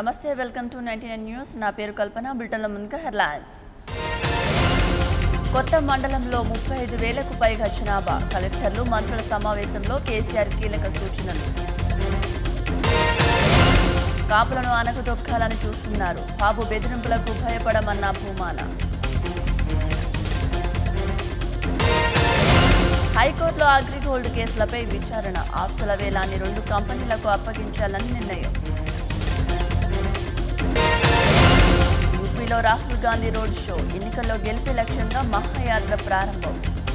నమస్తే welcome to ninety nine news నా పేరు కల్పన బులెటిన్ల ముందుగా హెడ్లైన్స్ కొత్త మండలంలో ముప్పై ఐదు వేలకు పైగా జనాభా కలెక్టర్లు మంత్రుల సమావేశంలో కేసీఆర్ కీలక సూచనలు కాపులను అనగదొక్కాలని చూస్తున్నారు బాబు బెదిరింపులకు భయపడమన్న భూమాన హైకోర్టులో అగ్రిగోల్డ్ కేసులపై విచారణ ఆస్తుల వేలాన్ని రెండు కంపెనీలకు అప్పగించాలని నిర్ణయం యూపీలో రాహుల్ గాంధీ రోడ్ షో ఎన్నికల్లో గెలిపే లక్ష్యంగా మహాయాత్ర ప్రారంభం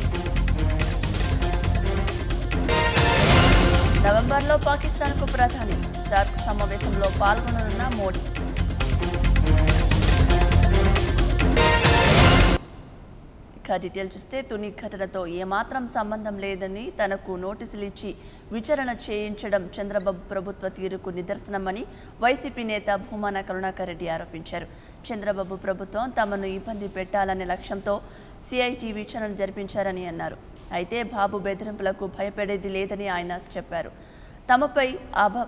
నవంబర్లో పాకిస్తాన్కు ప్రధాని సార్క్ సమావేశంలో పాల్గొననున్న మోడీ ఇక డీటెయిల్ చూస్తే తుని ఘటనతో ఏమాత్రం సంబంధం లేదని తనకు నోటీసులు ఇచ్చి విచారణ చేయించడం చంద్రబాబు ప్రభుత్వ తీరుకు నిదర్శనమని వైసీపీ నేత భూమాన కరుణాకర్ రెడ్డి ఆరోపించారు చంద్రబాబు ప్రభుత్వం తమను ఇబ్బంది పెట్టాలనే లక్ష్యంతో సిఐటి విచారణ జరిపించారని అన్నారు అయితే బాబు బెదిరింపులకు భయపడేది లేదని ఆయన చెప్పారు తమపై అభ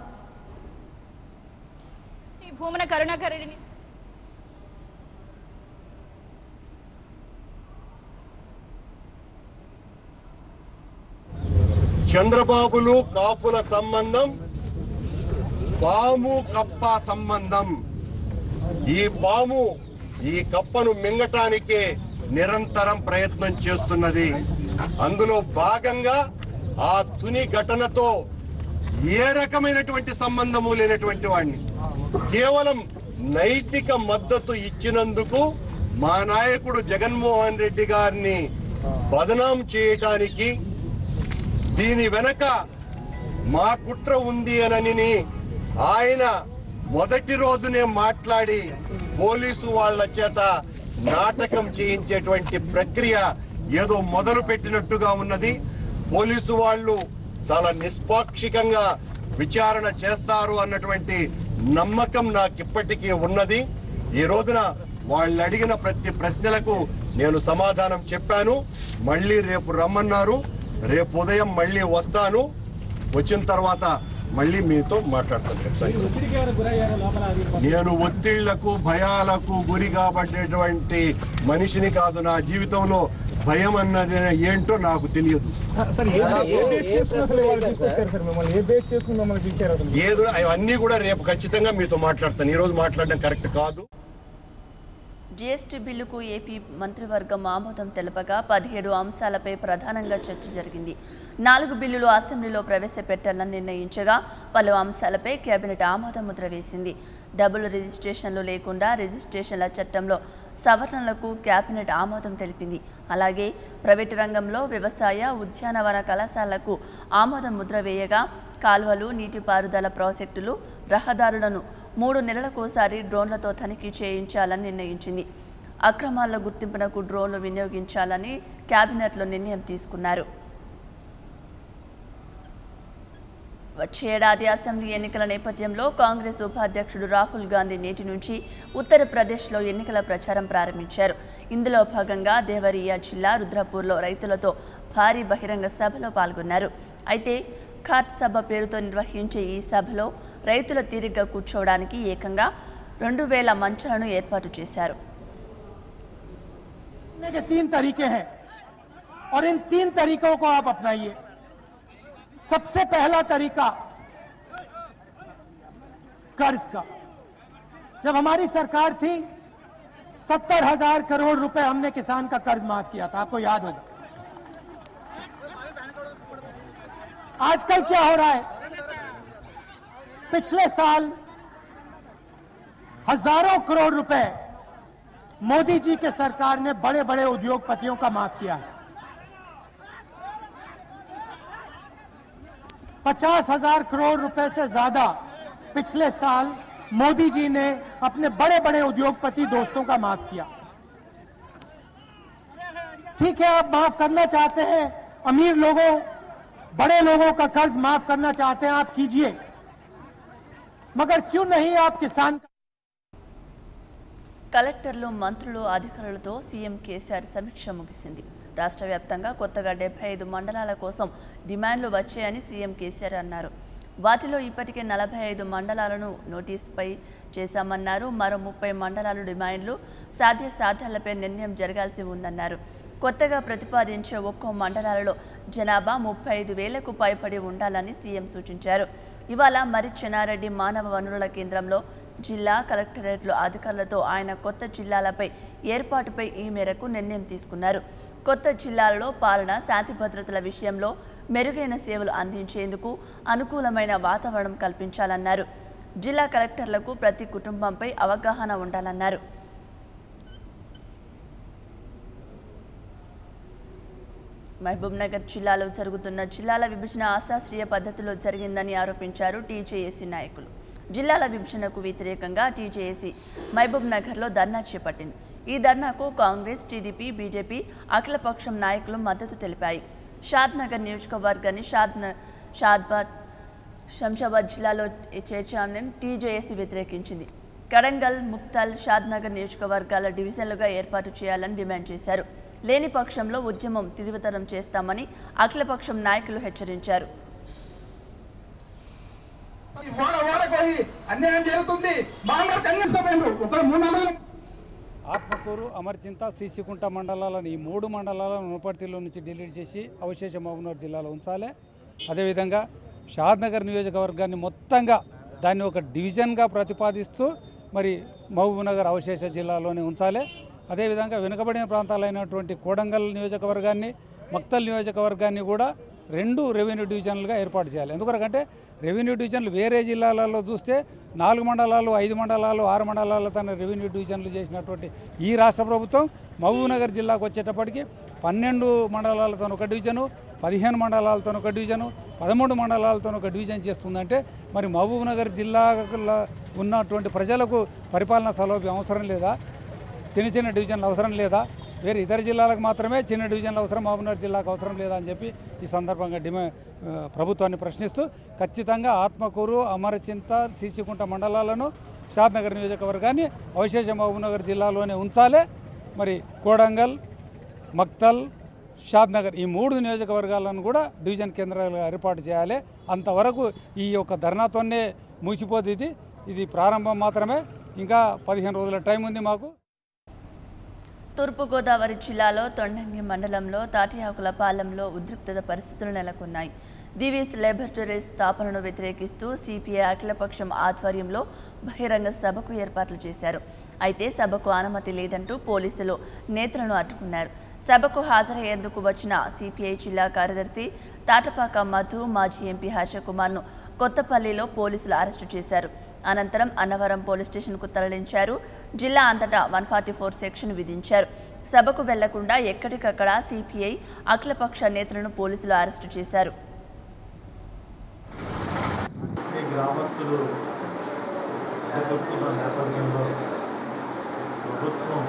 ఈ భూమన కరుణాకర్ రెడ్డిని చంద్రబాబులు కాపుల సంబంధం పాము కప్ప సంబంధం ఈ పాము ఈ కప్పను మింగటానికే నిరంతరం ప్రయత్నం చేస్తున్నది అందులో భాగంగా ఆ తుని ఘటనతో ఏ రకమైనటువంటి సంబంధము లేనటువంటి వాడిని కేవలం నైతిక మద్దతు ఇచ్చినందుకు మా నాయకుడు జగన్మోహన్ రెడ్డి గారిని బదనాం చేయటానికి దీని వెనక మా కుట్ర ఉంది అనని ఆయన మొదటి రోజునే మాట్లాడి పోలీసు వాళ్ళ చేత నాటకం చేయించేటువంటి ప్రక్రియ ఏదో మొదలు పెట్టినట్టుగా ఉన్నది పోలీసు వాళ్ళు చాలా నిష్పాక్షికంగా విచారణ చేస్తారు అన్నటువంటి నమ్మకం నాకు ఇప్పటికీ ఉన్నది ఈ రోజున వాళ్ళు అడిగిన ప్రతి ప్రశ్నలకు నేను సమాధానం చెప్పాను మళ్ళీ రేపు రమ్మన్నారు రేపు ఉదయం మళ్ళీ వస్తాను వచ్చిన తర్వాత మళ్ళీ మీతో మాట్లాడతాను రేపు సాయంత్రం. నేను ఒత్తిళ్లకు భయాలకు గురి కాబట్టేటువంటి మనిషిని కాదు నా జీవితంలో భయం అన్నది ఏంటో నాకు తెలియదు సార్ ఏ ఏ బేస్ చేసుకుని అసలు వాళ్ళు తీసుకొచ్చారు సార్ మిమ్మల్ని ఏ బేస్ చేసుకుని మిమ్మల్ని పిలిచారు అసలు ఏదో అవన్నీ కూడా రేపు ఖచ్చితంగా మీతో మాట్లాడతాను ఈ రోజు మాట్లాడడం కరెక్ట్ కాదు జీఎస్టీ బిల్లుకు ఏపీ మంత్రివర్గం ఆమోదం తెలపగా పదిహేడు అంశాలపై ప్రధానంగా చర్చ జరిగింది నాలుగు బిల్లులు అసెంబ్లీలో ప్రవేశపెట్టాలని నిర్ణయించగా పలు అంశాలపై కేబినెట్ ఆమోద ముద్ర వేసింది డబుల్ రిజిస్ట్రేషన్లు లేకుండా రిజిస్ట్రేషన్ల చట్టంలో సవరణలకు కేబినెట్ ఆమోదం తెలిపింది అలాగే ప్రైవేటు రంగంలో వ్యవసాయ ఉద్యానవన కళాశాలకు ఆమోద ముద్ర వేయగా కాల్వలు నీటిపారుదల ప్రాజెక్టులు రహదారులను మూడు నెలలకోసారి డ్రోన్లతో తనిఖీ చేయించాలని నిర్ణయించింది అక్రమాల గుర్తింపునకు డ్రోన్లు వినియోగించాలని కేబినెట్లో నిర్ణయం తీసుకున్నారు వచ్చే ఏడాది అసెంబ్లీ ఎన్నికల నేపథ్యంలో కాంగ్రెస్ ఉపాధ్యక్షుడు రాహుల్ గాంధీ నేటి నుంచి ఉత్తరప్రదేశ్లో ఎన్నికల ప్రచారం ప్రారంభించారు ఇందులో భాగంగా దేవరియా జిల్లా రుద్రపూర్లో రైతులతో భారీ బహిరంగ సభలో పాల్గొన్నారు అయితే ఖాట్ సభ పేరుతో నిర్వహించే ఈ సభలో రైతుల తీరిగ్గా కూర్చోవడానికి ఏకంగా రెండు వేల మంచాలను ఏర్పాటు చేశారు करने के तीन तरीके हैं और इन तीन तरीकों को आप अपनाइए सबसे पहला तरीका कर्ज का जब हमारी सरकार थी सत्तर हजार करोड़ रुपए हमने किसान का कर्ज माफ किया था आपको याद होगा आजकल क्या हो रहा है पिछले साल हजारों करोड़ रुपए मोदी जी के सरकार ने बड़े बड़े उद्योगपतियों का माफ किया है पचास हजार करोड़ रुपए से ज्यादा पिछले साल मोदी जी ने अपने बड़े बड़े उद्योगपति दोस्तों का माफ किया ठीक है आप माफ करना चाहते हैं अमीर लोगों बड़े लोगों का कर्ज माफ करना चाहते हैं आप कीजिए मगर क्यों नहीं आप किसान కలెక్టర్లు మంత్రులు అధికారులతో సీఎం కేసీఆర్ సమీక్ష ముగిసింది రాష్ట్ర వ్యాప్తంగా కొత్తగా డెబ్బై ఐదు మండలాల కోసం డిమాండ్లు వచ్చాయని సీఎం కేసీఆర్ అన్నారు వాటిలో ఇప్పటికే నలభై ఐదు మండలాలను నోటీసుపై చేశామన్నారు మరో ముప్పై మండలాలు డిమాండ్లు సాధ్య సాధ్యాలపై నిర్ణయం జరగాల్సి ఉందన్నారు కొత్తగా ప్రతిపాదించే ఒక్కో మండలాలలో జనాభా ముప్పై ఐదు వేలకు పైబడి ఉండాలని సీఎం సూచించారు ఇవాళ మరి చెన్నారెడ్డి మానవ వనరుల కేంద్రంలో జిల్లా కలెక్టరేట్లు అధికారులతో ఆయన కొత్త జిల్లాలపై ఏర్పాటుపై ఈ మేరకు నిర్ణయం తీసుకున్నారు కొత్త జిల్లాలలో పాలన శాంతి భద్రతల విషయంలో మెరుగైన సేవలు అందించేందుకు అనుకూలమైన వాతావరణం కల్పించాలన్నారు జిల్లా కలెక్టర్లకు ప్రతి కుటుంబంపై అవగాహన ఉండాలన్నారు మహబూబ్ నగర్ జిల్లాలో జరుగుతున్న జిల్లాల విభజన అశాస్త్రీయ పద్ధతిలో జరిగిందని ఆరోపించారు టీజేఏసీ నాయకులు జిల్లాల విభజనకు వ్యతిరేకంగా టీజేఏసీ మహబూబ్ నగర్లో ధర్నా చేపట్టింది ఈ ధర్నాకు కాంగ్రెస్ టీడీపీ బీజేపీ అఖిలపక్షం నాయకులు మద్దతు తెలిపాయి షాద్ నగర్ నియోజకవర్గాన్ని షాద్ న- షాద్బాద్ శంషాబాద్ జిల్లాలో చేర్చాలని టీజేఏసీ వ్యతిరేకించింది కడంగల్ ముక్తల్ షాద్నగర్ నియోజకవర్గాల డివిజన్లుగా ఏర్పాటు చేయాలని డిమాండ్ చేశారు లేని పక్షంలో ఉద్యమం తీవ్రతరం చేస్తామని అఖిలపక్షం నాయకులు హెచ్చరించారు వాడ వాడకు పోయి అన్యాయం జరుగుతుంది బాగా కన్నేసుకోపోయిండ్రు ఒక మూడు నెలలు ఆత్మకూరు అమర్చింత సీసికుంట మండలాలను ఈ మూడు మండలాలను వనపర్తిలో నుంచి డిలీట్ చేసి అవశేష మహబూబ్నగర్ జిల్లాలో ఉంచాలి అదేవిధంగా షాద్నగర్ నియోజకవర్గాన్ని మొత్తంగా దాన్ని ఒక డివిజన్గా ప్రతిపాదిస్తూ మరి మహబూబ్నగర్ అవశేష జిల్లాలోనే ఉంచాలి అదేవిధంగా వెనుకబడిన ప్రాంతాలైనటువంటి కోడంగల్ నియోజకవర్గాన్ని మక్తల్ నియోజకవర్గాన్ని కూడా రెండు రెవెన్యూ డివిజన్లుగా ఏర్పాటు చేయాలి ఎందుకంటే రెవెన్యూ డివిజన్లు వేరే జిల్లాలలో చూస్తే నాలుగు మండలాలు ఐదు మండలాలు ఆరు మండలాలు తన రెవెన్యూ డివిజన్లు చేసినటువంటి ఈ రాష్ట్ర ప్రభుత్వం మహబూబ్నగర్ జిల్లాకు వచ్చేటప్పటికి పన్నెండు మండలాలతో ఒక డివిజను పదిహేను మండలాలతో ఒక డివిజను పదమూడు మండలాలతో ఒక డివిజన్ చేస్తుందంటే మరి మహబూబ్నగర్ జిల్లాలో ఉన్నటువంటి ప్రజలకు పరిపాలనా సౌలభ్యం అవసరం లేదా చిన్న చిన్న డివిజన్లు అవసరం లేదా వేరే ఇతర జిల్లాలకు మాత్రమే చిన్న డివిజన్లు అవసరం మహబూబ్నగర్ జిల్లాకు అవసరం లేదా అని చెప్పి ఈ సందర్భంగా డిమా ఆ, ప్రభుత్వాన్ని ప్రశ్నిస్తూ ఖచ్చితంగా ఆత్మకూరు అమరచింత సీసికుంట మండలాలను షాద్నగర్ నియోజకవర్గాన్ని అవశేష మహబూబ్నగర్ జిల్లాలోనే ఉంచాలి మరి కోడంగల్ మక్తల్ షాద్నగర్ ఈ మూడు నియోజకవర్గాలను కూడా డివిజన్ కేంద్రాలుగా ఏర్పాటు చేయాలి అంతవరకు ఈ యొక్క ధర్నాతోనే మూసిపోతుంది ఇది ఇది ప్రారంభం మాత్రమే ఇంకా పదిహేను రోజుల టైం ఉంది మాకు తూర్పుగోదావరి జిల్లాలో తొండంగి మండలంలో తాటిఆకులపాలెంలో ఉద్రిక్తత పరిస్థితులు నెలకొన్నాయి దివీస్ లేబొరేటరీ స్థాపనను వ్యతిరేకిస్తూ సిపిఐ అఖిలపక్షం ఆధ్వర్యంలో బహిరంగ సభకు ఏర్పాట్లు చేశారు అయితే సభకు అనుమతి లేదంటూ పోలీసులు నేతలను అడ్డుకున్నారు సభకు హాజరయ్యేందుకు వచ్చిన సిపిఐ జిల్లా కార్యదర్శి తాటపాక మధు మాజీ ఎంపీ హర్షకుమార్ను కొత్తపల్లిలో పోలీసులు అరెస్టు చేశారు అనంతరం అన్నవరం పోలీస్ స్టేషన్కు తరలించారు జిల్లా అంతటా వన్ ఫార్టీ ఫోర్ సెక్షన్ విధించారు సభకు వెళ్లకుండా ఎక్కడికక్కడ సిపిఐ అఖిలపక్ష నేతలను పోలీసులు అరెస్టు చేశారు ఈ గ్రామస్తులు ఎదుర్కొంటున్న నేపథ్యంలో ప్రభుత్వం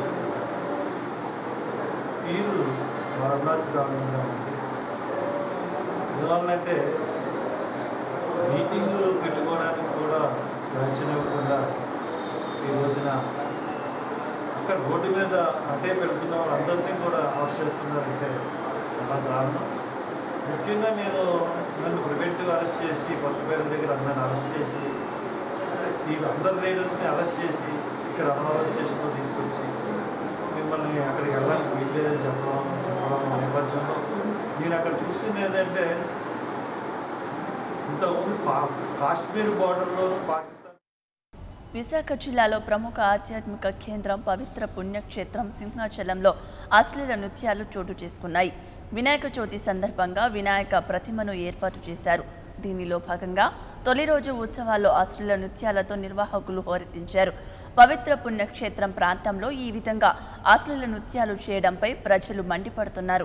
తీరు దారుణంగా ఉంది ఎందువల్లంటే మీటింగ్ పెట్టుకోవడానికి కూడా స్వేచ్ఛనివ్వకుండా ఈ రోజున అక్కడ రోడ్డు మీద అటే పెడుతున్న వాళ్ళందరినీ కూడా అరెస్ట్ చేస్తున్నారంటే చాలా దారుణం ముఖ్యంగా నేను నన్ను ప్రివెంటివ్ అరెస్ట్ చేసి కొత్త పేరు దగ్గర నన్ను అరెస్ట్ చేసి ఈ అందరు లీడర్స్ని అరెస్ట్ చేసి ఇక్కడ అమరావతి స్టేషన్లో తీసుకొచ్చి మిమ్మల్ని అక్కడికి వెళ్ళడానికి వీల్లేదని చెప్పడం చెప్పడం నేపథ్యంలో నేను అక్కడ చూసింది ఏంటంటే ఇంతకుముందు పా కాశ్మీర్ బార్డర్లోనూ పాకిస్తాన్ విశాఖ జిల్లాలో ప్రముఖ ఆధ్యాత్మిక కేంద్రం పవిత్ర పుణ్యక్షేత్రం సింహాచలంలో అశ్లీల నృత్యాలు చోటు చేసుకున్నాయి వినాయక చవితి సందర్భంగా వినాయక ప్రతిమను ఏర్పాటు చేశారు దీనిలో భాగంగా తొలి రోజు ఉత్సవాల్లో అశ్లీల నృత్యాలతో నిర్వాహకులు హోరెత్తించారు పవిత్ర పుణ్యక్షేత్రం ప్రాంతంలో ఈ విధంగా అశ్లీల నృత్యాలు చేయడంపై ప్రజలు మండిపడుతున్నారు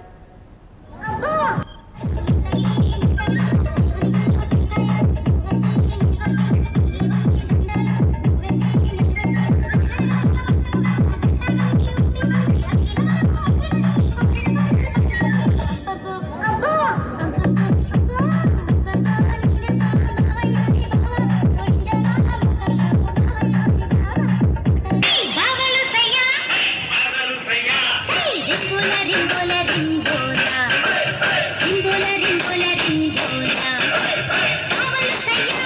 బావలు సయ్యా బావలు సయ్యా సై రింబోల రింబోల రింబోల రింబోల రింబోల రింబోల బావలు సయ్యా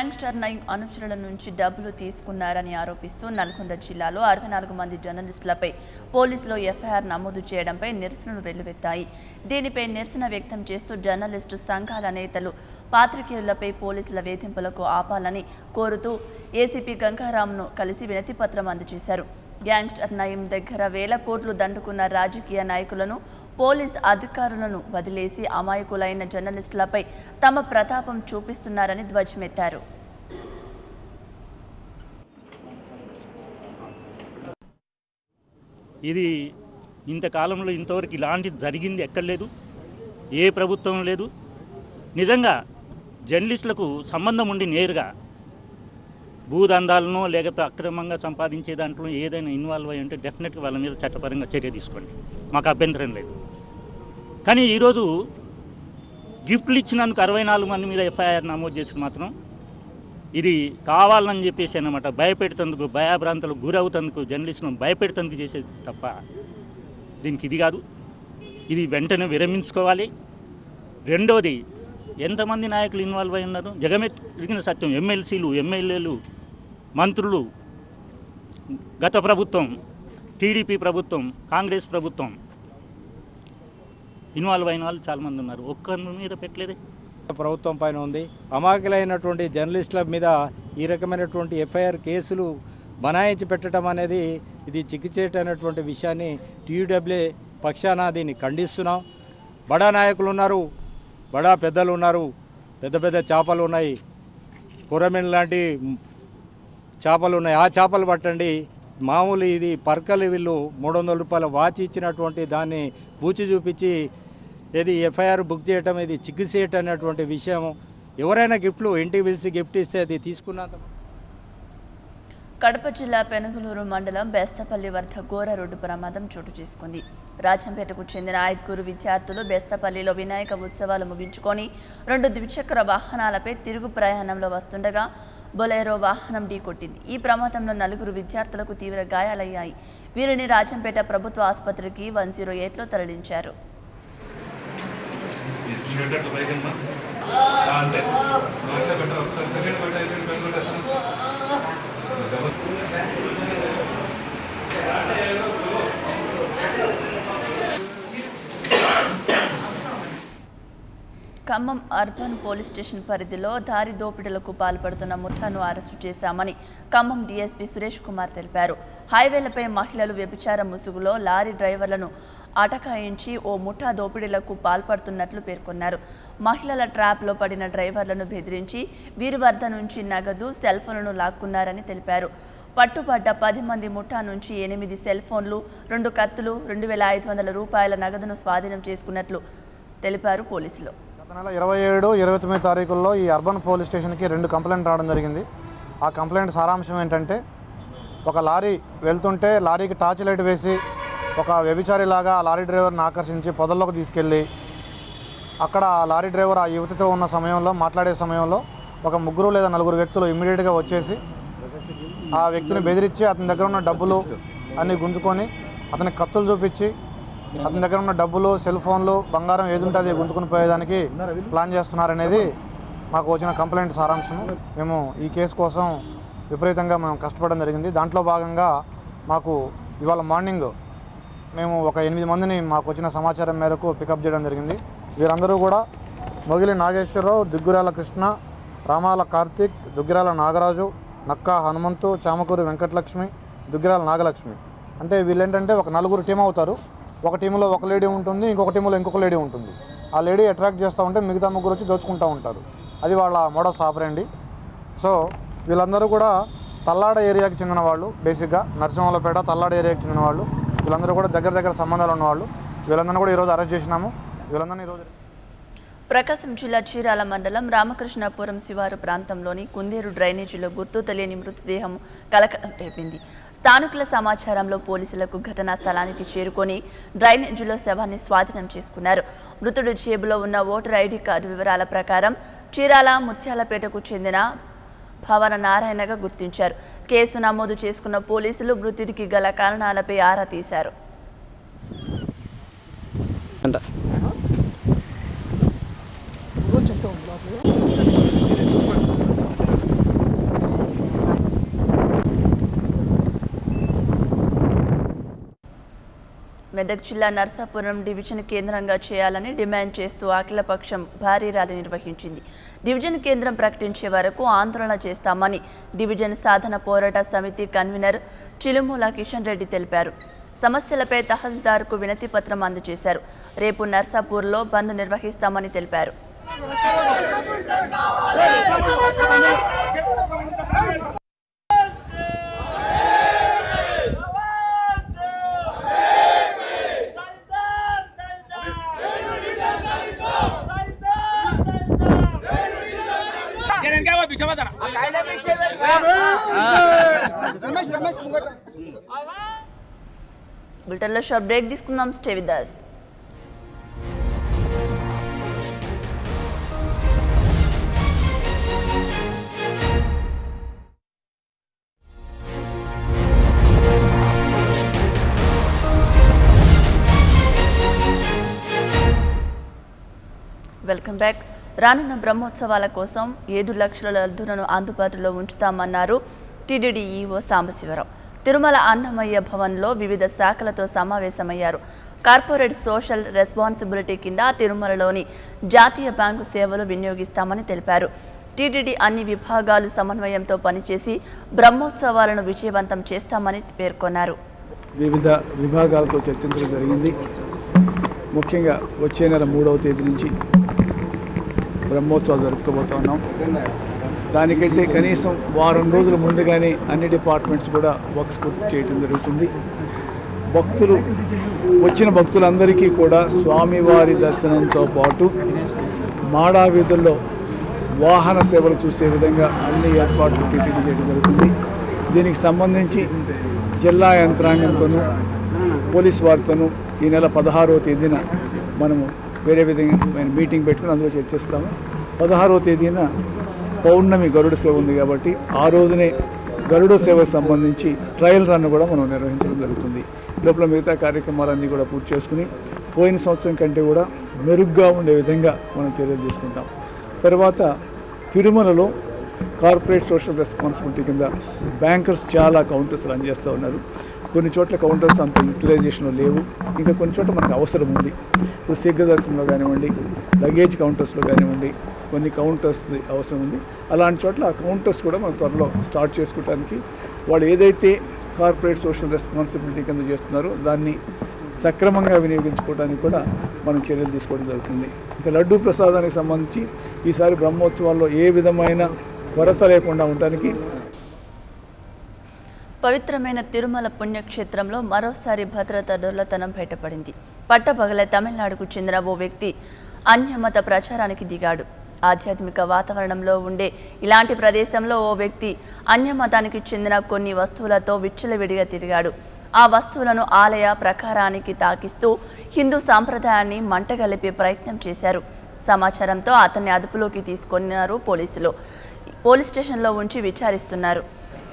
గ్యాంగ్స్టర్ నయం అనుచరుల నుంచి డబ్బులు తీసుకున్నారని ఆరోపిస్తూ నల్గొండ జిల్లాలో అరవై నాలుగు మంది జర్నలిస్టులపై పోలీసులు ఎఫ్ఐఆర్ నమోదు చేయడంపై నిరసనలు వెల్లువెత్తాయి దీనిపై నిరసన వ్యక్తం చేస్తూ జర్నలిస్టు సంఘాల నేతలు పాత్రికేయులపై పోలీసుల వేధింపులకు ఆపాలని కోరుతూ ఏసీపీ గంగారాంను కలిసి వినతిపత్రం అందజేశారు గ్యాంగ్స్టర్ నయం దగ్గర వేల కోట్లు దండుకున్న రాజకీయ నాయకులను పోలీస్ అధికారులను వదిలేసి అమాయకులైన జర్నలిస్టులపై తమ ప్రతాపం చూపిస్తున్నారని ధ్వజమెత్తారు ఇది ఇంతకాలంలో ఇంతవరకు ఇలాంటిది జరిగింది ఎక్కడ లేదు ఏ ప్రభుత్వం లేదు నిజంగా జర్నలిస్టులకు సంబంధం ఉండి నేరుగా భూదందాలను లేకపోతే అక్రమంగా సంపాదించే దాంట్లో ఏదైనా ఇన్వాల్వ్ అయ్యి ఉంటే డెఫినెట్గా వాళ్ళ మీద చట్టపరంగా చర్య తీసుకోండి మాకు అభ్యంతరం లేదు కానీ ఈరోజు గిఫ్ట్లు ఇచ్చినందుకు అరవై నాలుగు మంది మీద ఎఫ్ఐఆర్ నమోదు చేసి మాత్రం ఇది కావాలని చెప్పేసి అనమాట భయపెడుతందుకు భయాభ్రాంతులకు గురవుతందుకు జర్నలిస్టులను భయపెడుతందుకు చేసేది తప్ప దీనికి ఇది కాదు ఇది వెంటనే విరమించుకోవాలి రెండోది ఎంతమంది నాయకులు ఇన్వాల్వ్ అయి ఉన్నారు జగమెరిగిన సత్యం ఎమ్మెల్సీలు ఎమ్మెల్యేలు మంత్రులు గత ప్రభుత్వం టీడీపీ ప్రభుత్వం కాంగ్రెస్ ప్రభుత్వం ఇన్వాల్వ్ అయిన వాళ్ళు చాలామంది ఉన్నారు ఒక్కరి మీద పెట్టలేదే ప్రభుత్వం పైన ఉంది అమాయకులైనటువంటి జర్నలిస్టుల మీద ఈ రకమైనటువంటి ఎఫ్ఐఆర్ కేసులు బనాయించి పెట్టడం అనేది ఇది చిక్కిచేటైనటువంటి విషయాన్ని టీయూడబ్ల్యూ పక్షాన దీన్ని ఖండిస్తున్నాం బడా నాయకులు ఉన్నారు బడా పెద్దలు ఉన్నారు పెద్ద పెద్ద చేపలు ఉన్నాయి కొరమెన్ లాంటి చేపలు ఉన్నాయి ఆ చేపలు పట్టండి మామూలు ఇది పర్కలు వీళ్ళు మూడు వందల రూపాయల వాచ్ ఇచ్చినటువంటి దాన్ని బూచి చూపించి ఏది ఎఫ్ఐఆర్ బుక్ చేయటం ఇది చిగ్గుసేట్ అనేటువంటి విషయం ఎవరైనా గిఫ్ట్లు ఇంటికి పిలిచి గిఫ్ట్ ఇస్తే అది తీసుకున్నంత కడప జిల్లా పెనుగులూరు మండలం బెస్తపల్లి వద్ద ఘోర రోడ్డు ప్రమాదం చోటు చేసుకుంది రాజంపేటకు చెందిన ఐదుగురు విద్యార్థులు బెస్తపల్లిలో వినాయక ఉత్సవాలు ముగించుకొని రెండు ద్విచక్ర వాహనాలపై తిరుగు ప్రయాణంలో వస్తుండగా బొలేరో వాహనం ఢీకొట్టింది ఈ ప్రమాదంలో నలుగురు విద్యార్థులకు తీవ్ర గాయాలయ్యాయి వీరిని రాజంపేట ప్రభుత్వ ఆసుపత్రికి వన్ జీరో ఎయిట్లో తరలించారు ఖమ్మం అర్బన్ పోలీస్ స్టేషన్ పరిధిలో దారి దోపిడీలకు పాల్పడుతున్న ముఠాను అరెస్టు చేశామని ఖమ్మం డీఎస్పీ సురేష్ కుమార్ తెలిపారు హైవేలపై మహిళలు వ్యభిచార ముసుగులో లారీ డ్రైవర్లను అటకాయించి ఓ ముఠా దోపిడీలకు పాల్పడుతున్నట్లు పేర్కొన్నారు మహిళల ట్రాప్లో పడిన డ్రైవర్లను బెదిరించి వీరి వద్ద నుంచి నగదు సెల్ ఫోన్లను లాక్కున్నారని తెలిపారు పట్టుబడ్డ పది మంది ముఠా నుంచి ఎనిమిది సెల్ ఫోన్లు రెండు కత్తులు రెండు వేల ఐదు వందల రూపాయల నగదును స్వాధీనం చేసుకున్నట్లు తెలిపారు పోలీసులు గత నెల ఇరవై ఏడు ఇరవై తొమ్మిది తారీఖుల్లో ఈ అర్బన్ పోలీస్ స్టేషన్కి రెండు కంప్లైంట్ రావడం జరిగింది ఆ కంప్లైంట్ సారాంశం ఏంటంటే ఒక లారీ వెళ్తుంటే లారీకి టార్చ్ లైట్ వేసి ఒక వ్యభిచారిలాగా ఆ లారీ డ్రైవర్ని ఆకర్షించి పొదల్లోకి తీసుకెళ్ళి అక్కడ ఆ లారీ డ్రైవర్ ఆ యువతితో ఉన్న సమయంలో మాట్లాడే సమయంలో ఒక ముగ్గురు లేదా నలుగురు వ్యక్తులు ఇమ్మీడియట్గా వచ్చేసి ఆ వ్యక్తిని బెదిరించి అతని దగ్గర ఉన్న డబ్బులు అన్ని గుంజుకొని అతని కత్తులు చూపించి అతని దగ్గర ఉన్న డబ్బులు సెల్ ఫోన్లు బంగారం ఏది ఉంటే అది గుంజుకుని పోయేదానికి ప్లాన్ చేస్తున్నారనేది మాకు వచ్చిన కంప్లైంట్ సారాంశం మేము ఈ కేసు కోసం విపరీతంగా మేము కష్టపడడం జరిగింది దాంట్లో భాగంగా మాకు ఇవాళ మార్నింగ్ మేము ఒక ఎనిమిది మందిని మాకు వచ్చిన సమాచారం మేరకు పికప్ చేయడం జరిగింది వీరందరూ కూడా మొగిలి నాగేశ్వరరావు దిగ్గురాల కృష్ణ రామాల కార్తీక్ దుగ్గిరాల నాగరాజు నక్కా హనుమంతు చామకూరి వెంకటలక్ష్మి దుగ్గిరాల నాగలక్ష్మి అంటే వీళ్ళేంటంటే ఒక నలుగురు టీం అవుతారు ఒక టీంలో ఒక లేడీ ఉంటుంది ఇంకొక టీంలో ఇంకొక లేడీ ఉంటుంది ఆ లేడీ అట్రాక్ట్ చేస్తూ ఉంటే మిగతా ముగ్గురు వచ్చి దోచుకుంటూ ఉంటారు అది వాళ్ళ మోడస్ ఆపరండి సో వీళ్ళందరూ కూడా తల్లాడ ఏరియాకి చెందిన వాళ్ళు బేసిక్గా నరసింహలపేట తల్లాడ ఏరియాకి చెందిన వాళ్ళు వీళ్ళందరూ కూడా దగ్గర దగ్గర సంబంధాలు ఉన్నవాళ్ళు వీళ్ళందరినీ కూడా ఈరోజు అరెస్ట్ చేసినాము వీళ్ళందరినీ ఈరోజు ప్రకాశం జిల్లా చీరాల మండలం రామకృష్ణాపురం శివారు ప్రాంతంలోని కుందేరు డ్రైనేజీలో గుర్తు తెలియని మృతదేహం కలకలం రేపింది స్థానికుల సమాచారంలో పోలీసులకు ఘటనా స్థలానికి చేరుకొని డ్రైనేజీలో శవాన్ని స్వాధీనం చేసుకున్నారు మృతుడు జేబులో ఉన్న ఓటర్ ఐడి కార్డు వివరాల ప్రకారం చీరాల ముత్యాలపేటకు చెందిన భవన నారాయణగా గుర్తించారు కేసు నమోదు చేసుకున్న పోలీసులు మృతుడికి గల కారణాలపై ఆరా తీశారు మెదక్ జిల్లా నర్సాపురం డివిజన్ కేంద్రంగా చేయాలని డిమాండ్ చేస్తూ అఖిలపక్షం భారీ ర్యాలీ నిర్వహించింది డివిజన్ కేంద్రం ప్రకటించే వరకు ఆందోళన చేస్తామని డివిజన్ సాధన పోరాట సమితి కన్వీనర్ చిలుమూల కిషన్ రెడ్డి తెలిపారు సమస్యలపై తహసీల్దార్కు వినతి పత్రం అందజేశారు రేపు నర్సాపూర్లో బంద్ నిర్వహిస్తామని తెలిపారు బులెటిన్లో షార్ట్ బ్రేక్ తీసుకుందాం stay with us. Welcome back రానున్న బ్రహ్మోత్సవాల కోసం ఏడు లక్షల లడ్డూలను అందుబాటులో ఉంచుతామన్నారు టీడీడీ ఈవో సాంబశివరావు తిరుమల అన్నమయ్య భవన్లో వివిధ శాఖలతో సమావేశమయ్యారు కార్పొరేట్ సోషల్ రెస్పాన్సిబిలిటీ కింద తిరుమలలోని జాతీయ బ్యాంకు సేవలు వినియోగిస్తామని తెలిపారు టీటీడీ అన్ని విభాగాలు సమన్వయంతో పనిచేసి బ్రహ్మోత్సవాలను విజయవంతం చేస్తామని పేర్కొన్నారు వివిధ విభాగాలతో చర్చించడం జరిగింది ముఖ్యంగా వచ్చే నెల మూడవ తేదీ నుంచి బ్రహ్మోత్సవాలు జరుపుకోబోతా ఉన్నాం దానికంటే కనీసం వారం రోజుల ముందుగానే అన్ని డిపార్ట్మెంట్స్ కూడా వర్క్స్ పూర్తి చేయడం జరుగుతుంది భక్తులు వచ్చిన భక్తులందరికీ కూడా స్వామివారి దర్శనంతో పాటు మాడా వీధుల్లో వాహన సేవలు చూసే విధంగా అన్ని ఏర్పాట్లు టీటీడీ చేయడం జరుగుతుంది దీనికి సంబంధించి జిల్లా యంత్రాంగంతోనూ పోలీస్ వారితోనూ ఈ నెల పదహారవ తేదీన మనము వేరే విధంగా మీటింగ్ పెట్టుకుని అందులో చర్చిస్తాము పదహారవ తేదీన పౌర్ణమి గరుడ సేవ ఉంది కాబట్టి ఆ రోజునే గరుడ సేవకు సంబంధించి ట్రయల్ రన్ కూడా మనం నిర్వహించడం జరుగుతుంది లోపల మిగతా కార్యక్రమాలన్నీ కూడా పూర్తి చేసుకుని పోయిన సంవత్సరం కంటే కూడా మెరుగ్గా ఉండే విధంగా మనం చర్యలు తీసుకుంటాం తర్వాత తిరుమలలో కార్పొరేట్ సోషల్ రెస్పాన్సిబిలిటీ కింద బ్యాంకర్స్ చాలా కౌంటర్స్ రన్ చేస్తూ ఉన్నారు కొన్ని చోట్ల కౌంటర్స్ అంత యూటిలైజేషన్లో లేవు ఇంకా కొన్ని చోట్ల మనకు అవసరం ఉంది ఇప్పుడు శీఘ్ర దర్శనంలో కానివ్వండి లగేజ్ కౌంటర్స్లో కానివ్వండి కొన్ని కౌంటర్స్ అవసరం ఉంది అలాంటి చోట్ల ఆ కౌంటర్స్ కూడా మనం త్వరలో స్టార్ట్ చేసుకోవడానికి వాళ్ళు ఏదైతే కార్పొరేట్ సోషల్ రెస్పాన్సిబిలిటీ కింద చేస్తున్నారో దాన్ని సక్రమంగా వినియోగించుకోవడానికి కూడా మనం చర్యలు తీసుకోవడం జరుగుతుంది ఇంకా లడ్డూ ప్రసాదానికి సంబంధించి ఈసారి బ్రహ్మోత్సవాల్లో ఏ విధమైన కొరత లేకుండా ఉండడానికి పవిత్రమైన తిరుమల పుణ్యక్షేత్రంలో మరోసారి భద్రత డొల్లతనం బయటపడింది పట్టపగలే తమిళనాడుకు చెందిన ఓ వ్యక్తి అన్యమత ప్రచారానికి దిగాడు ఆధ్యాత్మిక వాతావరణంలో ఉండే ఇలాంటి ప్రదేశంలో ఓ వ్యక్తి అన్యమతానికి చెందిన కొన్ని వస్తువులతో విచ్చలవిడిగా తిరిగాడు ఆ వస్తువులను ఆలయ ప్రకారానికి తాకిస్తూ హిందూ సాంప్రదాయాన్ని మంటగలిపే ప్రయత్నం చేశారు సమాచారంతో అతన్ని అదుపులోకి తీసుకున్నారు పోలీసులు పోలీస్ స్టేషన్లో ఉంచి విచారిస్తున్నారు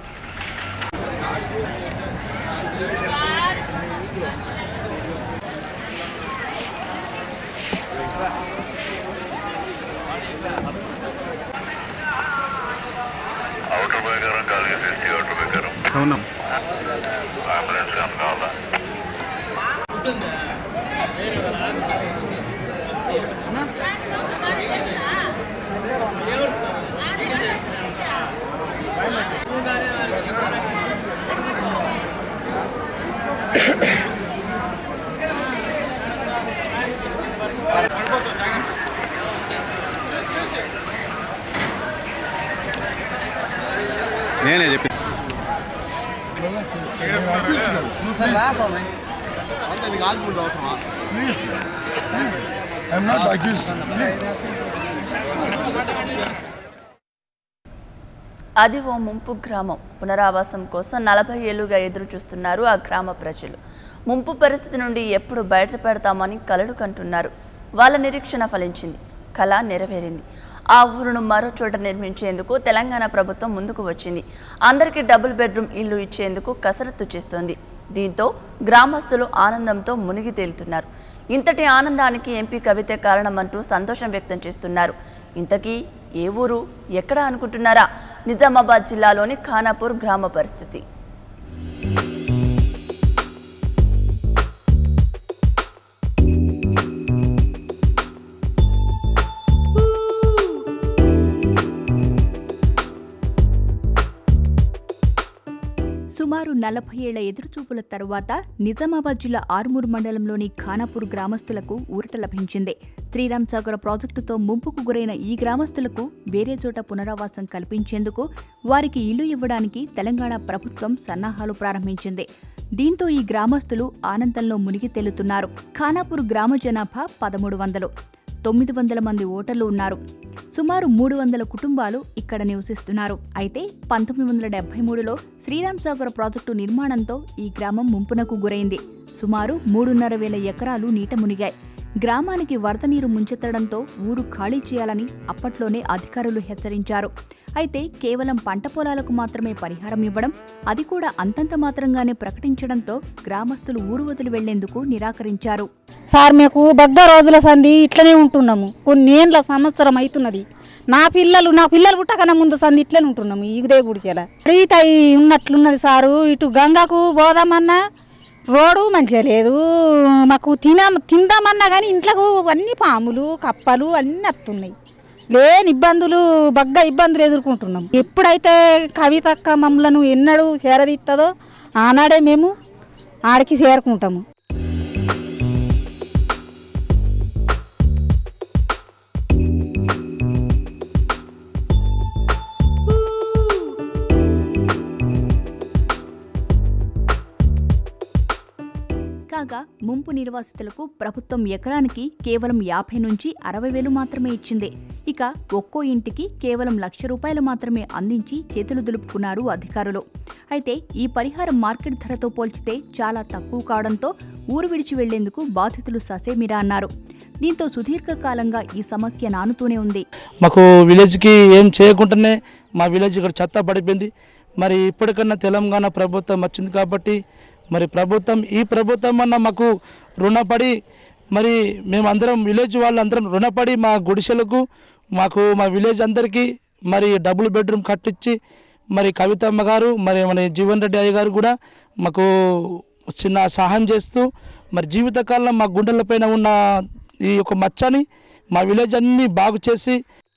అవుటర్ ప్రకారం కాదు ఫిఫ్టీ అవుటర్ ప్రకారం అవునా అంబులెన్స్ కానీ కావాలా నేనే చెప్పి సరే రా స్వామి అంత ఇది కాల్పుంటే అవసరమా ప్లీజ్ ఐఎమ్ నాట్ అక్యూజ్ అది ఓ ముంపు గ్రామం పునరావాసం కోసం నలభై ఏళ్లుగా ఎదురు చూస్తున్నారు ఆ గ్రామ ప్రజలు ముంపు పరిస్థితి నుండి ఎప్పుడు బయటపెడతామని కలలు కంటున్నారు వాళ్ళ నిరీక్షణ ఫలించింది కళ నెరవేరింది ఆ ఊరును మరో చోట నిర్మించేందుకు తెలంగాణ ప్రభుత్వం ముందుకు వచ్చింది అందరికీ డబుల్ బెడ్రూమ్ ఇల్లు ఇచ్చేందుకు కసరత్తు చేస్తోంది దీంతో గ్రామస్తులు ఆనందంతో మునిగి తేలుతున్నారు ఇంతటి ఆనందానికి ఎంపీ కవితే కారణమంటూ సంతోషం వ్యక్తం చేస్తున్నారు ఇంతకీ ఏ ఊరు ఎక్కడ అనుకుంటున్నారా నిజామాబాద్ జిల్లాలోని ఖానాపూర్ గ్రామ పరిస్థితి సుమారు నలభై ఏళ్ల ఎదురుచూపుల తరువాత నిజామాబాద్ జిల్లా ఆరుమూరు మండలంలోని ఖానాపూర్ గ్రామస్తులకు ఊరట లభించింది శ్రీరామ్ సాగర్ ప్రాజెక్టుతో ముంపుకు గురైన ఈ గ్రామస్తులకు వేరే చోట పునరావాసం కల్పించేందుకు వారికి ఇల్లు ఇవ్వడానికి తెలంగాణ ప్రభుత్వం సన్నాహాలు ప్రారంభించింది దీంతో ఈ గ్రామస్తులు ఆనందంలో మునిగి తేలుతున్నారు ఖానాపూర్ గ్రామ జనాభా పదమూడు వందలు తొమ్మిది వందల మంది ఓటర్లు ఉన్నారు సుమారు మూడు వందల కుటుంబాలు ఇక్కడ నివసిస్తున్నారు అయితే పంతొమ్మిది వందల డెబ్బై మూడులో శ్రీరామ్ సాగర్ ప్రాజెక్టు నిర్మాణంతో ఈ గ్రామం ముంపునకు గురైంది సుమారు మూడున్నర వేల ఎకరాలు నీట మునిగాయి గ్రామానికి వరద నీరు ముంచెత్తడంతో ఊరు ఖాళీ చేయాలని అప్పట్లోనే అధికారులు హెచ్చరించారు అయితే కేవలం పంట పొలాలకు మాత్రమే పరిహారం ఇవ్వడం అది కూడా అంతంత మాత్రంగానే ప్రకటించడంతో గ్రామస్తులు ఊరు వదిలి వెళ్లేందుకు నిరాకరించారు సార్ మేము బగ్గ రోజుల సంధి ఇట్లనే ఉంటున్నాము కొన్ని ఏండ్ల సంవత్సరం అవుతున్నది నా పిల్లలు నా పిల్లలు పుట్టకన్నా ముందు సంధి ఇట్లనే ఉంటున్నాము ఇదే గుడిచేలా అడిగితే ఉన్నట్లున్నది సారు ఇటు గంగకు పోదామన్నా రోడ్డు మంచిగా లేదు మాకు తిన తిందామన్నా కానీ ఇంట్లోకి అన్ని పాములు కప్పలు అన్నీ వస్తున్నాయి లేని ఇబ్బందులు బగ్గ ఇబ్బందులు ఎదుర్కొంటున్నాం ఎప్పుడైతే కవితక్క మమ్మలను ఎన్నడూ చేరదీస్తుందో ఆనాడే మేము ఆడికి చేరుకుంటాము కాగా ముంపు నిర్వాసితులకు ప్రభుత్వం ఎకరానికి కేవలం యాభై నుంచి అరవై వేలు మాత్రమే ఇచ్చింది ఇక ఒక్కో ఇంటికి కేవలం లక్ష రూపాయలు మాత్రమే అందించి చేతులు దులుపుకున్నారు అధికారులు అయితే ఈ పరిహారం మార్కెట్ ధరతో పోల్చితే చాలా తక్కువ కావడంతో ఊరు విడిచి వెళ్లేందుకు బాధితులు ససేమిరా అన్నారు దీంతో సుదీర్ఘకాలంగా ఈ సమస్య నానుతూనే ఉంది మాకు విలేజ్కి ఏం చేయకుండానే మా విలేజ్ ఇక్కడ చెత్త పడిపోయింది మరి ఇప్పటికన్నా తెలంగాణ ప్రభుత్వం వచ్చింది కాబట్టి మరి ప్రభుత్వం ఈ ప్రభుత్వం అన్న మాకు రుణపడి మరి మేమందరం విలేజ్ వాళ్ళందరం రుణపడి మా గుడిసెలకు మాకు మా విలేజ్ అందరికీ మరి డబుల్ బెడ్రూమ్ కట్టించి మరి కవితమ్మ గారు మరి మన జీవన్ రెడ్డి అయ్య గారు కూడా మాకు చిన్న సహాయం చేస్తూ మరి జీవితకాలం మా గుండెలపైన ఉన్న ఈ యొక్క మచ్చని మా విలేజ్ అన్ని బాగు చేసి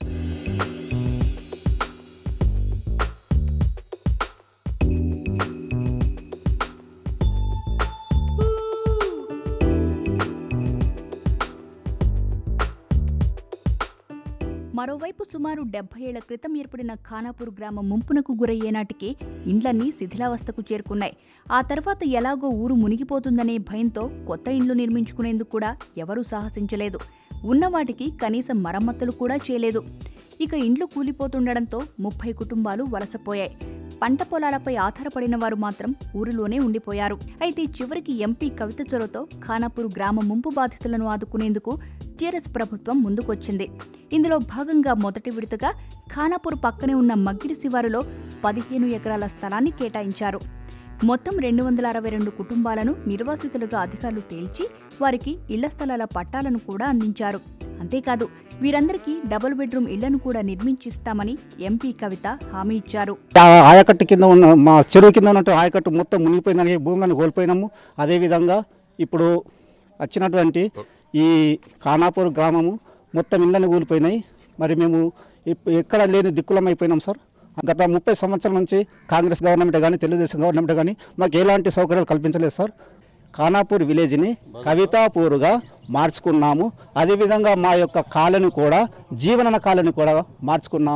మరోవైపు సుమారు డెబ్బై ఏళ్ల క్రితం ఏర్పడిన ఖానాపూర్ గ్రామం ముంపునకు గురయ్యే నాటికి ఇండ్లన్నీ శిథిలావస్థకు చేరుకున్నాయి ఆ తర్వాత ఎలాగో ఊరు మునిగిపోతుందనే భయంతో కొత్త ఇండ్లు నిర్మించుకునేందుకు కూడా ఎవరూ సాహసించలేదు ఉన్న వాటికి కనీసం మరమ్మతులు కూడా చేయలేదు ఇక ఇండ్లు కూలిపోతుండడంతో ముప్పై కుటుంబాలు వలసపోయాయి పంట పొలాలపై ఆధారపడిన వారు మాత్రం ఊరిలోనే ఉండిపోయారు అయితే చివరికి ఎంపీ కవిత చొరవతో ఖానాపూర్ గ్రామ ముంపు బాధితులను ఆదుకునేందుకు టీఆర్ఎస్ ప్రభుత్వం ముందుకొచ్చింది ఇందులో భాగంగా మొదటి విడతగా ఖానాపూర్ పక్కనే ఉన్న మగ్గిడి శివారులో పదిహేను ఎకరాల స్థలాన్ని కేటాయించారు మొత్తం రెండు వందల అరవై రెండు కుటుంబాలను నిర్వాసితులుగా అధికారులు తేల్చి వారికి ఇళ్ల స్థలాల పట్టాలను కూడా అందించారు అంతేకాదు వీరందరికీ డబుల్ బెడ్రూమ్ ఇళ్లను కూడా నిర్మించిస్తామని ఎంపీ కవిత హామీ ఇచ్చారు ఆ ఆయకట్టు కింద ఉన్న మా చెరువు కింద ఉన్నట్టు ఆయకట్టు మొత్తం మునిగిపోయిందని భూములను కోల్పోయినాము అదేవిధంగా ఇప్పుడు వచ్చినటువంటి ఈ ఖానాపూర్ గ్రామము మొత్తం ఇళ్ళని కూలిపోయినాయి మరి మేము ఇప్- ఎక్కడ లేని దిక్కులం అయిపోయినాం సార్ గత ముప్పై సంవత్సరాల నుంచి కాంగ్రెస్ గవర్నమెంట్ కానీ తెలుగుదేశం గవర్నమెంట్ కానీ మాకు ఎలాంటి సౌకర్యాలు కల్పించలేదు సార్ ఖానాపూర్ విలేజ్ని కవితాపూర్గా మార్చుకున్నాము అదేవిధంగా మా యొక్క కాలనీ కూడా జీవన కాలనీ కూడా మార్చుకున్నాము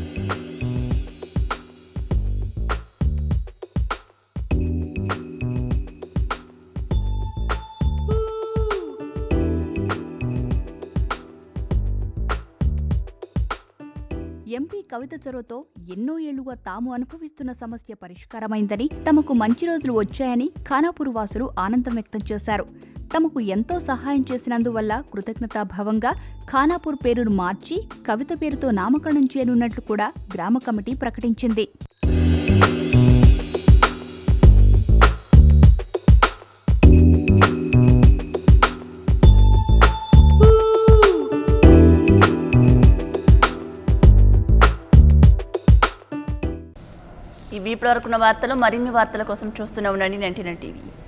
ఎంపీ కవిత చొరవతో ఎన్నో ఏళ్లుగా తాము అనుభవిస్తున్న సమస్య పరిష్కారమైందని తమకు మంచి రోజులు వచ్చాయని ఖానాపూర్ వాసులు ఆనందం వ్యక్తం చేశారు తమకు ఎంతో సహాయం చేసినందువల్ల కృతజ్ఞతాభావంగా ఖానాపూర్ పేరును మార్చి కవిత పేరుతో నామకరణం చేయనున్నట్లు కూడా గ్రామ కమిటీ ప్రకటించింది ఇవి ఇప్పటివరకున్న వార్తలు మరిన్ని వార్తల కోసం చూస్తూనే ఉండండి నైన్టీ టీవీ